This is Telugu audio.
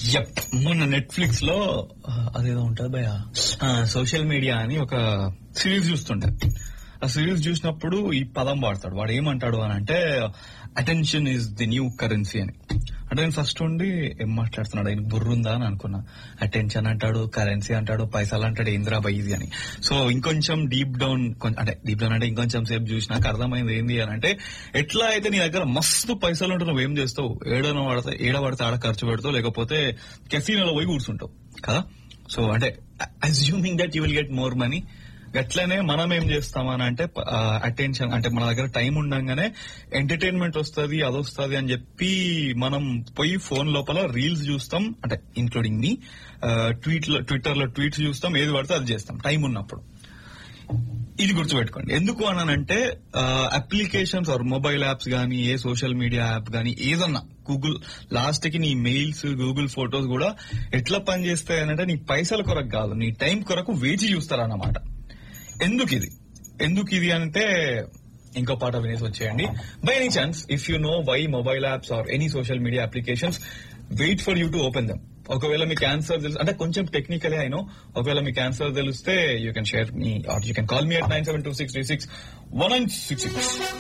యప్ మొన్న నెట్ఫ్లిక్స్ లో ఆ, అదేదో ఉంటది భయ సోషల్ మీడియా అని ఒక సిరీస్ చూస్తుండే ఆ సిరీస్ చూసినప్పుడు ఈ పదం వాడతాడు వాడు ఏమంటాడు అని అంటే attention is the new currency అని అంటే నేను ఫస్ట్ ఉండి ఏం మాట్లాడుతున్నాడు ఆయన బుర్రుందా అని అనుకున్నా అటెన్షన్ అంటాడు కరెన్సీ అంటాడు పైసలు అంటాడు ఏంద్రా బై ఇది అని సో ఇంకొంచెం డీప్ డౌన్ అంటే డీప్ డౌన్ అంటే ఇంకొంచెం సేపు చూసినాక అర్థమైంది ఏంది అని అంటే ఎట్లా అయితే నీ దగ్గర మస్తు పైసలు ఉంటే నువ్వు ఏం చేస్తావు ఏడన పడితే ఏడ పడితే ఆడ ఖర్చు పెడతావు లేకపోతే కెఫీనలో పోయి కూర్చుంటావు కదా సో అంటే assuming that you will get more money గట్లనే మనం ఏం చేస్తామని అంటే అటెన్షన్ అంటే మన దగ్గర టైం ఉండంగానే ఎంటర్టైన్మెంట్ వస్తుంది అది వస్తుంది అని చెప్పి మనం పోయి ఫోన్ లోపల రీల్స్ చూస్తాం అంటే ఇంక్లూడింగ్ మీ ట్వీట్ ట్విట్టర్ లో ట్వీట్స్ చూస్తాం ఏది పడితే అది చేస్తాం టైం ఉన్నప్పుడు ఇది గుర్తుపెట్టుకోండి ఎందుకు అన్నానంటే అప్లికేషన్స్ ఆర్ మొబైల్ యాప్స్ గానీ ఏ సోషల్ మీడియా యాప్ గానీ ఏదన్నా గూగుల్ లాస్ట్ కి నీ మెయిల్స్ గూగుల్ ఫొటోస్ కూడా ఎట్లా పనిచేస్తాయి అంటే నీ పైసల కొరకు కాదు నీ టైం కొరకు వేచి చూస్తారన్నమాట ఎందుకు ఇది ఎందుకు ఇది అంటే ఇంకో పాట వినేసి వచ్చేయండి by any chance if you know why mobile apps or any social media applications wait for you to open them ఒకవేళ మీకు ఆన్సర్ తెలుసు అంటే కొంచెం టెక్నికలే అయినో ఒకవేళ మీకు ఆన్సర్ తెలిస్తే you can share me or you can call me at nine seven two six three six one nine six six